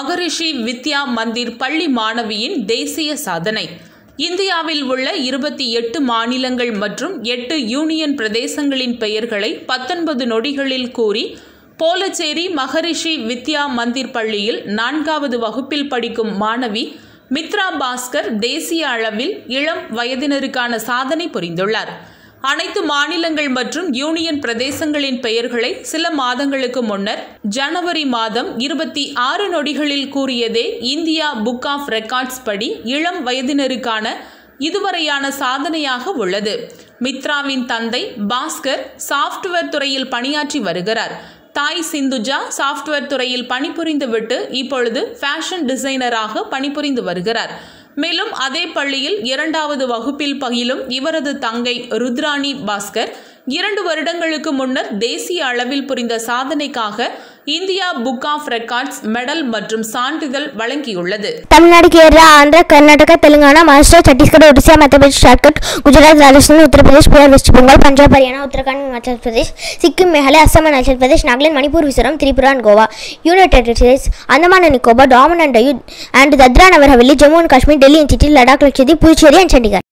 மகரிஷி வித்யா மந்திர் பள்ளி மாணவியின் தேசிய சாதனை இந்தியாவில் உள்ள இருபத்தி எட்டு மாநிலங்கள் மற்றும் எட்டு யூனியன் பிரதேசங்களின் பெயர்களை பத்தொன்பது நொடிகளில் கூறி போலச்சேரி மகரிஷி வித்யா மந்திர் பள்ளியில் நான்காவது வகுப்பில் படிக்கும் மாணவி மித்ரா பாஸ்கர் தேசிய அளவில் இளம் வயதினருக்கான சாதனை புரிந்துள்ளார் அனைத்து மாநிலங்கள் மற்றும் யூனியன் பிரதேசங்களின் பெயர்களை சில மாதங்களுக்கு முன்னர் ஜனவரி மாதம் இருபத்தி ஆறு நொடிகளில் கூறியதே இந்தியா புக் ஆஃப் ரெக்கார்ட்ஸ் படி இளம் வயதினருக்கான இதுவரையான சாதனையாக உள்ளது மித்ராவின் தந்தை பாஸ்கர் சாஃப்ட்வேர் துறையில் பணியாற்றி வருகிறார் தாய் சிந்துஜா சாஃப்ட்வேர் துறையில் பணிபுரிந்துவிட்டு இப்பொழுது ஃபேஷன் டிசைனராக பணிபுரிந்து வருகிறார் மேலும் அதே பள்ளியில் இரண்டாவது வகுப்பில் பயிலும் இவரது தங்கை ருத்ராணி பாஸ்கர் இரண்டு வருடங்களுக்கு முன்னர் தேசிய அளவில் புரிந்த சாதனைக்காக India book of records medal மற்றும் சான்றிதழ் வழங்கியுள்ளது Tamil Nadu Kerala Andhra Karnataka Telangana Maharashtra Chhattisgarh Odisha Madhya Pradesh Jharkhand Gujarat Rajasthan Uttar Pradesh Bihar West Bengal Punjab Haryana Uttarakhand Himachal Pradesh Sikkim Meghalaya Assam Arunachal Pradesh Nagaland Manipur Mizoram Tripura and Goa United States Andaman and Nicobar Daman and and Dadra Nagar Haveli Jammu and Kashmir Delhi NCT Ladakh Lakshadweep Puducherry and Chandigarh